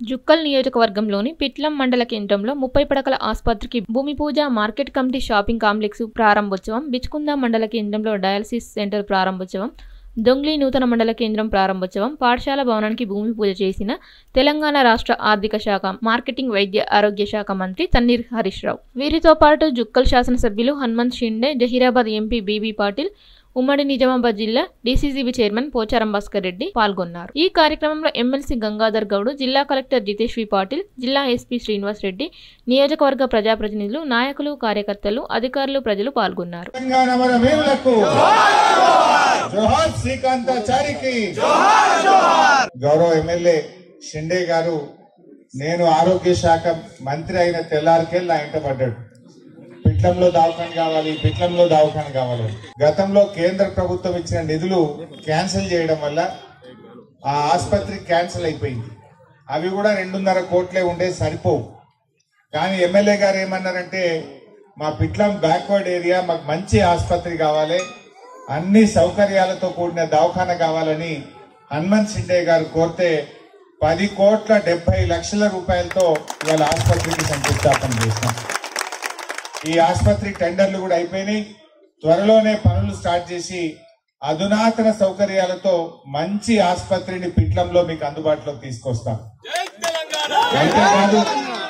జుక్కల్ నియోజకవర్గంలోని పిట్లం మండల కేంద్రంలో ముప్పై పడకల ఆసుపత్రికి భూమి పూజ మార్కెట్ కమిటీ షాపింగ్ కాంప్లెక్స్ ప్రారంభోత్సవం బిచ్కుంద మండల కేంద్రంలో డయాలసిస్ సెంటర్ ప్రారంభోత్సవం దొంగ్లీ నూతన మండల కేంద్రం ప్రారంభోత్సవం పాఠశాల భవనానికి భూమి పూజ చేసిన తెలంగాణ రాష్ట్ర ఆర్థిక శాఖ మార్కెటింగ్ వైద్య ఆరోగ్య శాఖ మంత్రి తన్నీర్ హరీష్ రావు వీరితో పాటు జుక్కల్ శాసనసభ్యులు హనుమంత్ షిండే జహీరాబాద్ ఎంపీ బీబీ పాటిల్ ఉమ్మడి నిజామాబాద్ జిల్లా డీసీసీబీ చైర్మన్ పోచారం భాస్కర్ రెడ్డి పాల్గొన్నారు ఈ కార్యక్రమంలో ఎమ్మెల్సీ గంగాధర్ గౌడ్ జిల్లా కలెక్టర్ జితేష్ వి పాటిల్ జిల్లా ఎస్పీ శ్రీనివాస్ రెడ్డి నియోజకవర్గ ప్రజాప్రతినిధులు నాయకులు కార్యకర్తలు అధికారులు ప్రజలు పాల్గొన్నారు తెలంగాణ మన వీరులకు జోహార్ శ్రీకాంతాచారికి గౌరవ ఎమ్మెల్యే షిండే గారు నేను ఆరోగ్య శాఖ మంత్రి అయిన తెల్లారికెళ్ళి నా ఇంట పడ్డాడు పిట్లంలో దవాఖాన కావాలి పిట్లంలో దవాఖాన కావాలి గతంలో కేంద్ర ప్రభుత్వం ఇచ్చిన నిధులు క్యాన్సిల్ చేయడం వల్ల ఆ ఆసుపత్రి క్యాన్సిల్ అయిపోయింది అవి కూడా రెండున్నర కోట్లే ఉండే సరిపోవు కానీ ఎమ్మెల్యే గారు ఏమన్నారంటే మా పిట్లం బ్యాక్వర్డ్ ఏరియా మాకు మంచి ఆసుపత్రి కావాలి అన్ని సౌకర్యాలతో కూడిన దవాఖాన కావాలని హనుమంత్ షిండే గారు కోరితే పది కోట్ల డెబ్బై లక్షల రూపాయలతో ఇవాళ ఆసుపత్రికి శంకుస్థాపన చేసినాం ఈ ఆసుపత్రి టెండర్లు కూడా అయిపోయినాయి త్వరలోనే పనులు స్టార్ట్ చేసి అధునాతన సౌకర్యాలతో మంచి ఆసుపత్రిని పిట్లంలో మీకు అందుబాటులోకి తీసుకొస్తాం అంతేకాదు